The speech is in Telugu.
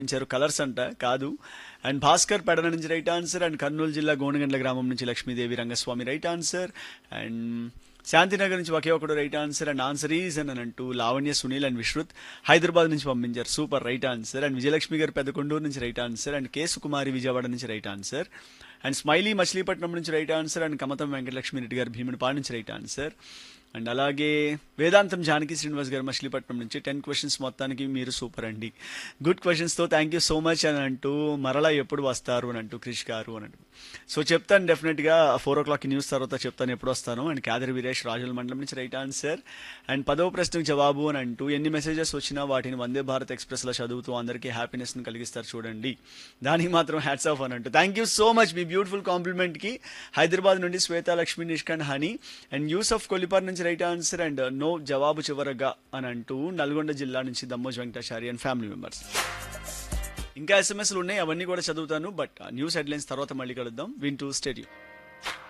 ఇచ్చారు కలర్స్ అంట కాదు అండ్ భాస్కర్ పెడన నుంచి రైట్ ఆన్సర్ అండ్ కర్నూలు జిల్లా గోనగండ్ల గ్రామం నుంచి Lakshmidevi Rangaswamy right answer and Shantinagar నుంచి ఒకే ఒకడు right answer and answer is అని అంటూ లావణ్య సునీల్ అండ్ విశ్రుత్ హైదరాబాద్ నుంచి పంపించారు super right answer and Vijayalakshmi garu Peddakonduru నుంచి right answer and K Sukumari Vijayawada నుంచి right answer and smiley Machilipatnam నుంచి right answer and Kamatam Venkatalakshmi Reddy garu Bhimunipadu నుంచి రైట్ ఆన్సర్ అండ్ అలాగే వేదాంతం జానకి శ్రీనివాస్ గారు మచిలీపట్నం నుంచి టెన్ క్వశ్చన్స్ మొత్తానికి మీరు సూపర్ అండి గుడ్ క్వశ్చన్స్తో థ్యాంక్ యూ సో మచ్ అని అంటూ మరలా ఎప్పుడు వస్తారు అని అంటూ క్రిష్ గారు అని అంటూ సో చెప్తాను డెఫినెట్గా ఫోర్ ఓ క్లాక్ న్యూస్ తర్వాత చెప్తాను ఎప్పుడు వస్తాను అండ్ కాదరి వీరేష్ రాజుల మండలం నుంచి రైట్ ఆన్సర్ అండ్ పదవ ప్రశ్నకు జవాబు అని అంటూ ఎన్ని మెసేజెస్ వచ్చినా వాటిని వందే భారత్ ఎక్స్ప్రెస్లో చదువుతూ అందరికీ హ్యాపీనెస్ని కలిగిస్తారు చూడండి దానికి మాత్రం హ్యాట్స్ ఆఫ్ అని అంటూ థ్యాంక్ యూ సో మచ్ మీ బ్యూటిఫుల్ కాంప్లిమెంట్కి హైదరాబాద్ నుండి శ్వేత లక్ష్మి నిష్కాంత్ హనీ అండ్ యూసఫ్ కొలిపార్ నుంచి రైట్ ఆన్సర్ అండ్ నో జవాబు చివరగా అని అంటూ నల్గొండ జిల్లా నుంచి Dammoj Venkatachari and family members ఇంకా ఎస్ఎంఎస్లు ఉన్నాయి అవన్నీ కూడా చదువుతాను బట్ న్యూస్ హెడ్లైన్స్ తర్వాత మళ్ళీ కలుద్దాం వింటూ స్టేడియం